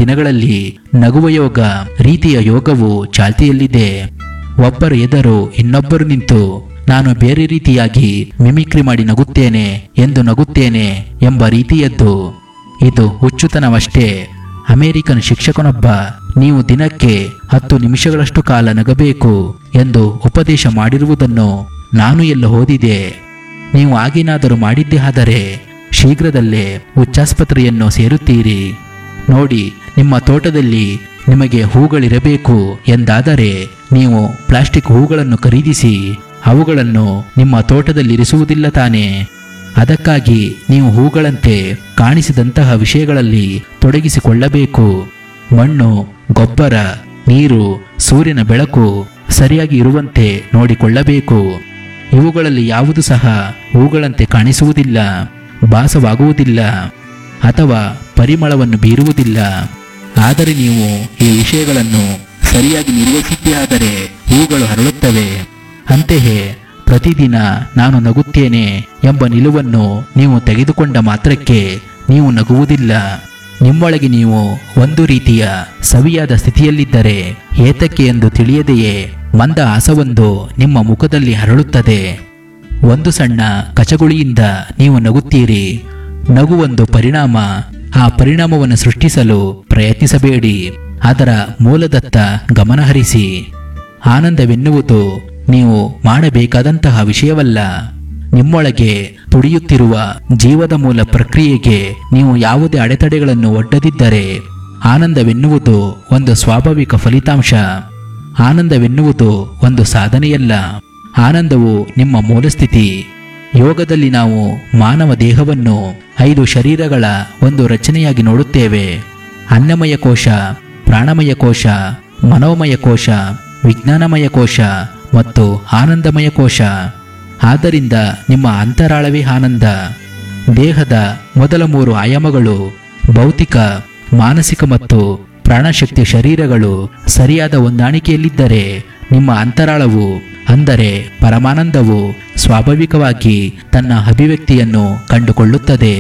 ದಿನಗಳಲ್ಲಿ ನಗುವ ಯೋಗ ರೀತಿಯ ಯೋಗವು ಚಾಲ್ತಿಯಲ್ಲಿದೆ ಒಬ್ಬರು ಎದರು ಇನ್ನೊಬ್ಬರು ನಿಂತು ನಾನು ಬೇರೆ ರೀತಿಯಾಗಿ ಮಿಮಿಕ್ರಿ ಮಾಡಿ ನಗುತ್ತೇನೆ ಎಂದು ನಗುತ್ತೇನೆ ಎಂಬ ರೀತಿಯದ್ದು ಇದು ಹುಚ್ಚುತನವಷ್ಟೇ ಅಮೆರಿಕನ್ ಶಿಕ್ಷಕನೊಬ್ಬ ನೀವು ದಿನಕ್ಕೆ ಹತ್ತು ನಿಮಿಷಗಳಷ್ಟು ಕಾಲ ನಗಬೇಕು ಎಂದು ಉಪದೇಶ ಮಾಡಿರುವುದನ್ನು ನಾನು ಎಲ್ಲ ಓದಿದೆ ನೀವು ಆಗೇನಾದರೂ ಮಾಡಿದ್ದೇ ಆದರೆ ಶೀಘ್ರದಲ್ಲೇ ಹುಚ್ಚಾಸ್ಪತ್ರೆಯನ್ನು ಸೇರುತ್ತೀರಿ ನೋಡಿ ನಿಮ್ಮ ತೋಟದಲ್ಲಿ ನಿಮಗೆ ಹೂಗಳಿರಬೇಕು ಎಂದಾದರೆ ನೀವು ಪ್ಲಾಸ್ಟಿಕ್ ಹೂಗಳನ್ನು ಖರೀದಿಸಿ ಅವುಗಳನ್ನು ನಿಮ್ಮ ತೋಟದಲ್ಲಿರಿಸುವುದಿಲ್ಲ ತಾನೇ ಅದಕ್ಕಾಗಿ ನೀವು ಹೂಗಳಂತೆ ಕಾಣಿಸಿದಂತಹ ವಿಷಯಗಳಲ್ಲಿ ತೊಡಗಿಸಿಕೊಳ್ಳಬೇಕು ಮಣ್ಣು ಗೊಬ್ಬರ ನೀರು ಸೂರ್ಯನ ಬೆಳಕು ಸರಿಯಾಗಿ ಇರುವಂತೆ ನೋಡಿಕೊಳ್ಳಬೇಕು ಇವುಗಳಲ್ಲಿ ಯಾವುದು ಸಹ ಹೂಗಳಂತೆ ಕಾಣಿಸುವುದಿಲ್ಲ ಭಾಸವಾಗುವುದಿಲ್ಲ ಅಥವಾ ಪರಿಮಳವನ್ನು ಬೀರುವುದಿಲ್ಲ ಆದರೆ ನೀವು ಈ ವಿಷಯಗಳನ್ನು ಸರಿಯಾಗಿ ನಿರ್ವಹಿಸಿದ್ದೇ ಆದರೆ ಹೂಗಳು ಹರಡುತ್ತವೆ ಅಂತೆಯೇ ಪ್ರತಿದಿನ ನಾನು ನಗುತ್ತೇನೆ ಎಂಬ ನಿಲುವನ್ನು ನೀವು ತೆಗೆದುಕೊಂಡ ಮಾತ್ರಕ್ಕೆ ನೀವು ನಗುವುದಿಲ್ಲ ನಿಮ್ಮೊಳಗೆ ನೀವು ಒಂದು ರೀತಿಯ ಸವಿಯಾದ ಸ್ಥಿತಿಯಲ್ಲಿದ್ದರೆ ಏತಕ್ಕೆ ಎಂದು ತಿಳಿಯದೆಯೇ ಮಂದ ಆಸವೊಂದು ನಿಮ್ಮ ಮುಖದಲ್ಲಿ ಹರಳುತ್ತದೆ ಒಂದು ಸಣ್ಣ ಕಚಗುಳಿಯಿಂದ ನೀವು ನಗುತ್ತೀರಿ ನಗು ಒಂದು ಪರಿಣಾಮ ಆ ಪರಿಣಾಮವನ್ನು ಸೃಷ್ಟಿಸಲು ಪ್ರಯತ್ನಿಸಬೇಡಿ ಅದರ ಮೂಲದತ್ತ ಗಮನಹರಿಸಿ ಆನಂದವೆನ್ನುವುದು ನೀವು ಮಾಡಬೇಕಾದಂತಹ ವಿಷಯವಲ್ಲ ನಿಮ್ಮೊಳಗೆ ತುಡಿಯುತ್ತಿರುವ ಜೀವದ ಮೂಲ ಪ್ರಕ್ರಿಯೆಗೆ ನೀವು ಯಾವುದೇ ಅಡೆತಡೆಗಳನ್ನು ಒಡ್ಡದಿದ್ದರೆ ಆನಂದವೆನ್ನುವುದು ಒಂದು ಸ್ವಾಭಾವಿಕ ಫಲಿತಾಂಶ ಆನಂದವೆನ್ನುವುದು ಒಂದು ಸಾಧನೆಯಲ್ಲ ಆನಂದವು ನಿಮ್ಮ ಮೂಲಸ್ಥಿತಿ ಯೋಗದಲ್ಲಿ ನಾವು ಮಾನವ ದೇಹವನ್ನು ಐದು ಶರೀರಗಳ ಒಂದು ರಚನೆಯಾಗಿ ನೋಡುತ್ತೇವೆ ಅನ್ನಮಯ ಕೋಶ ಪ್ರಾಣಮಯ ಕೋಶ ಮನೋಮಯ ಕೋಶ ವಿಜ್ಞಾನಮಯ ಕೋಶ ಮತ್ತು ಆನಂದಮಯ ಕೋಶ ಆದ್ದರಿಂದ ನಿಮ್ಮ ಅಂತರಾಳವೇ ಆನಂದ ದೇಹದ ಮೊದಲ ಮೂರು ಆಯಾಮಗಳು ಭೌತಿಕ ಮಾನಸಿಕ ಮತ್ತು ಪ್ರಾಣಶಕ್ತಿ ಶರೀರಗಳು ಸರಿಯಾದ ಹೊಂದಾಣಿಕೆಯಲ್ಲಿದ್ದರೆ ನಿಮ್ಮ ಅಂತರಾಳವು ಅಂದರೆ ಪರಮಾನಂದವು ಸ್ವಾಭಾವಿಕವಾಗಿ ತನ್ನ ಅಭಿವ್ಯಕ್ತಿಯನ್ನು ಕಂಡುಕೊಳ್ಳುತ್ತದೆ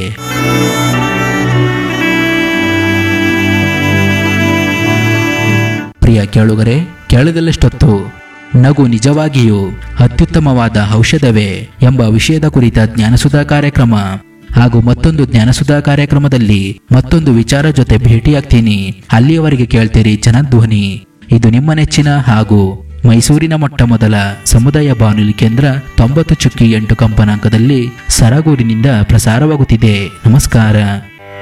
ಪ್ರಿಯ ಕೇಳುಗರೆ ಕೇಳದಲ್ಲಷ್ಟೊತ್ತು ನಗು ನಿಜವಾಗಿಯೂ ಅತ್ಯುತ್ತಮವಾದ ಔಷಧವೇ ಎಂಬ ವಿಷಯದ ಕುರಿತ ಜ್ಞಾನಸುಧಾ ಕಾರ್ಯಕ್ರಮ ಹಾಗೂ ಮತ್ತೊಂದು ಜ್ಞಾನಸುಧಾ ಕಾರ್ಯಕ್ರಮದಲ್ಲಿ ಮತ್ತೊಂದು ವಿಚಾರ ಜೊತೆ ಭೇಟಿಯಾಗ್ತೀನಿ ಅಲ್ಲಿಯವರೆಗೆ ಕೇಳ್ತೀರಿ ಜನಧ್ವನಿ ಇದು ನಿಮ್ಮ ನೆಚ್ಚಿನ ಹಾಗೂ ಮೈಸೂರಿನ ಮೊಟ್ಟ ಮೊದಲ ಸಮುದಾಯ ಬಾನುಲಿ ಕೇಂದ್ರ ತೊಂಬತ್ತು ಚುಕ್ಕಿ ಎಂಟು ಕಂಪನಾಂಕದಲ್ಲಿ ಸರಗೂರಿನಿಂದ ಪ್ರಸಾರವಾಗುತ್ತಿದೆ ನಮಸ್ಕಾರ